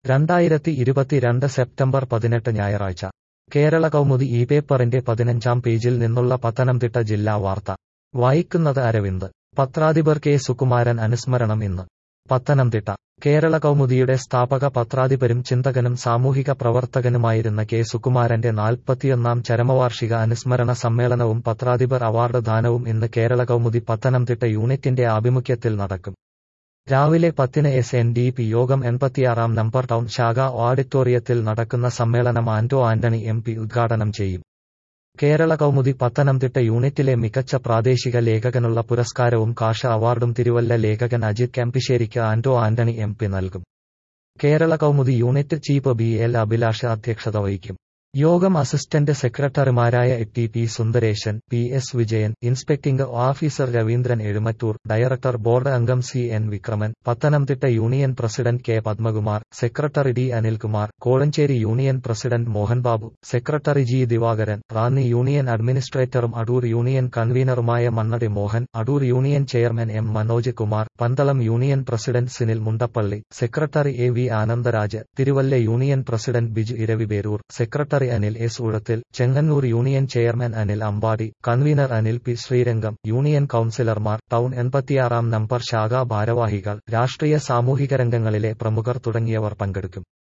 രണ്ടായിരത്തി ഇരുപത്തിരണ്ട് സെപ്റ്റംബർ പതിനെട്ട് ഞായറാഴ്ച കേരള കൗമുദി ഈ പേപ്പറിന്റെ പതിനഞ്ചാം പേജിൽ നിന്നുള്ള പത്തനംതിട്ട ജില്ലാ വാർത്ത വായിക്കുന്നത് അരവിന്ദ് പത്രാധിപർ കെ സുകുമാരൻ അനുസ്മരണം ഇന്ന് പത്തനംതിട്ട കേരള കൗമുദിയുടെ സ്ഥാപക പത്രാധിപരും ചിന്തകനും സാമൂഹിക പ്രവർത്തകനുമായിരുന്ന കെ സുകുമാരന്റെ നാൽപ്പത്തിയൊന്നാം ചരമവാർഷിക അനുസ്മരണ സമ്മേളനവും പത്രാധിപർ അവാർഡ് ദാനവും ഇന്ന് കേരള കൗമുദി പത്തനംതിട്ട യൂണിറ്റിന്റെ ആഭിമുഖ്യത്തിൽ നടക്കും രാവിലെ പത്തിന് എസ് എൻ ഡി പി യോഗം എൺപത്തിയാറാം നമ്പർ ടൗൺ ശാഖ ഓഡിറ്റോറിയത്തിൽ നടക്കുന്ന സമ്മേളനം ആന്റോ ആന്റണി എം പി ഉദ്ഘാടനം ചെയ്യും കേരള കൗമുദി പത്തനംതിട്ട യൂണിറ്റിലെ മികച്ച പ്രാദേശിക ലേഖകനുള്ള പുരസ്കാരവും കാഷ അവാർഡും തിരുവല്ല ലേഖകൻ അജിത് കെമ്പിശ്ശേരിക്ക് ആന്റോ ആന്റണി എം പി നൽകും Kerala Kaumudi unit chief B L Abhilash അധ്യക്ഷത വഹിക്കും യോഗം അസിസ്റ്റന്റ് സെക്രട്ടറിമാരായ T P Sundaresan P S Vijayan inspecting officer Raveendran Ezhumattoor director board അംഗം C N Vikraman Pathanamthitta union president K Padmakumar secretary D Anilkumar Kozhencherry union president Mohanbabu secretary G Divakaran Ranni union അഡ്മിനിസ്ട്രേറ്ററും അടൂർ യൂണിയൻ കൺവീനറുമായ Mannadi Mohan Adoor union chairman M Manoj Kumar Pandalam union president Sinil Mundappally secretary A V Anandaraj Thiruvalla union president Biju Eraviperoor secretary Anil S Uzhathil Chengannur union chairman Anil Ambadi convener Anil P Srirangam union കൌൺസിലർമാർ town എൺപത്തിയാറാം number ശാഖാ ഭാരവാഹികൾ രാഷ്ട്രീയ സാമൂഹിക രംഗങ്ങളിലെ പ്രമുഖർ തുടങ്ങിയവർ പങ്കെടുക്കും